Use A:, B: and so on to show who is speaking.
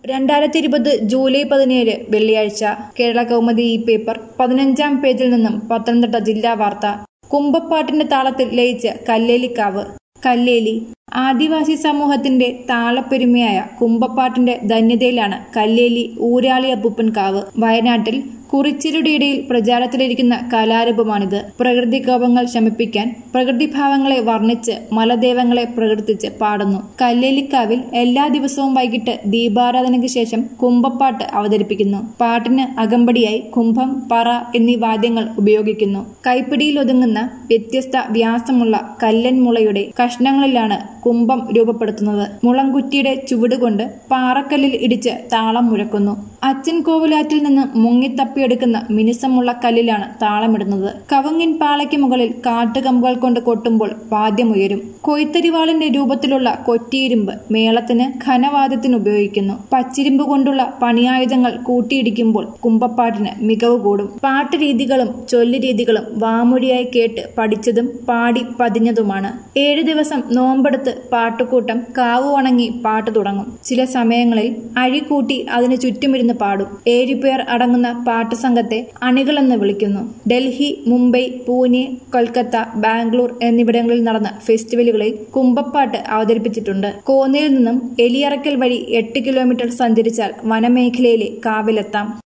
A: രണ്ടായിരത്തി ഇരുപത് ജൂലൈ പതിനേഴ് വെള്ളിയാഴ്ച കേരള കൗമുദി ഈ പേപ്പർ പതിനഞ്ചാം പേജിൽ നിന്നും പത്തനംതിട്ട ജില്ലാ വാർത്ത കുമ്പപ്പാട്ടിന്റെ താളത്തിൽ ലയിച്ച് കല്ലേലിക്കാവ് കല്ലേലി ആദിവാസി സമൂഹത്തിന്റെ താളപ്പെരുമയായ കുമ്പപ്പാട്ടിന്റെ ധന്യതയിലാണ് കല്ലേലി ഊരാളി അപ്പൂപ്പൻ കാവ് വയനാട്ടിൽ കുറിച്ചിരുടെ ഇടയിൽ പ്രചാരത്തിലിരിക്കുന്ന കലാരൂപമാണിത് പ്രകൃതികോപങ്ങൾ ശമിപ്പിക്കാൻ പ്രകൃതിഭാവങ്ങളെ വർണ്ണിച്ച് മലദേവങ്ങളെ പ്രകീർത്തിച്ച് പാടുന്നു കല്ലേലിക്കാവിൽ എല്ലാ ദിവസവും വൈകിട്ട് ദീപാരാധനയ്ക്ക് ശേഷം കുമ്പപ്പാട്ട് അവതരിപ്പിക്കുന്നു പാട്ടിന് അകമ്പടിയായി കുംഭം പറ എന്നീ വാദ്യങ്ങൾ ഉപയോഗിക്കുന്നു കൈപ്പിടിയിൽ ഒതുങ്ങുന്ന വ്യത്യസ്ത വ്യാസമുള്ള കല്ലൻ മുളയുടെ കഷ്ണങ്ങളിലാണ് കുംഭം രൂപപ്പെടുത്തുന്നത് മുളംകുറ്റിയുടെ ചുവടുകൊണ്ട് പാറക്കല്ലിൽ ഇടിച്ച് താളം മുഴക്കുന്നു അച്ഛൻ കോവിലാറ്റിൽ നിന്ന് മുങ്ങിത്തപ്പിയെടുക്കുന്ന മിനുസമുള്ള കല്ലിലാണ് താളമിടുന്നത് കവുങ്ങിൻ പാളയ്ക്ക് മുകളിൽ കാട്ടുകമ്പുകൾ കൊണ്ട് കൊട്ടുമ്പോൾ വാദ്യമുയരും കൊയ്ത്തരിവാളിന്റെ രൂപത്തിലുള്ള കൊറ്റിയിരുമ്പ് മേളത്തിന് ഘനവാദ്യത്തിന് ഉപയോഗിക്കുന്നു പച്ചിരുമ്പ് കൊണ്ടുള്ള പണിയായുധങ്ങൾ കൂട്ടിയിടിക്കുമ്പോൾ കുമ്പപ്പാട്ടിന് മികവ് കൂടും പാട്ടുരീതികളും ചൊല്ലുരീതികളും വാമൊഴിയായി കേട്ട് പഠിച്ചതും പാടി പതിഞ്ഞതുമാണ് ഏഴു ദിവസം നോമ്പെടുത്ത് പാട്ടുകൂട്ടം കാവു ഉണങ്ങി പാട്ട് തുടങ്ങും ചില സമയങ്ങളിൽ അഴി കൂട്ടി അതിന് ചുറ്റുമിരുന്ന് പാടും ഏഴുപേർ അടങ്ങുന്ന പാട്ട് സംഘത്തെ അണികളെന്ന് വിളിക്കുന്നു ഡൽഹി മുംബൈ പൂനെ കൊൽക്കത്ത ബാംഗ്ലൂർ എന്നിവിടങ്ങളിൽ നടന്ന ഫെസ്റ്റിവലുകളിൽ കുമ്പപ്പാട്ട് അവതരിപ്പിച്ചിട്ടുണ്ട് കോന്നിയിൽ നിന്നും എലിയറക്കൽ വഴി എട്ട് കിലോമീറ്റർ സഞ്ചരിച്ചാൽ വനമേഖലയിലെ കാവിലെത്താം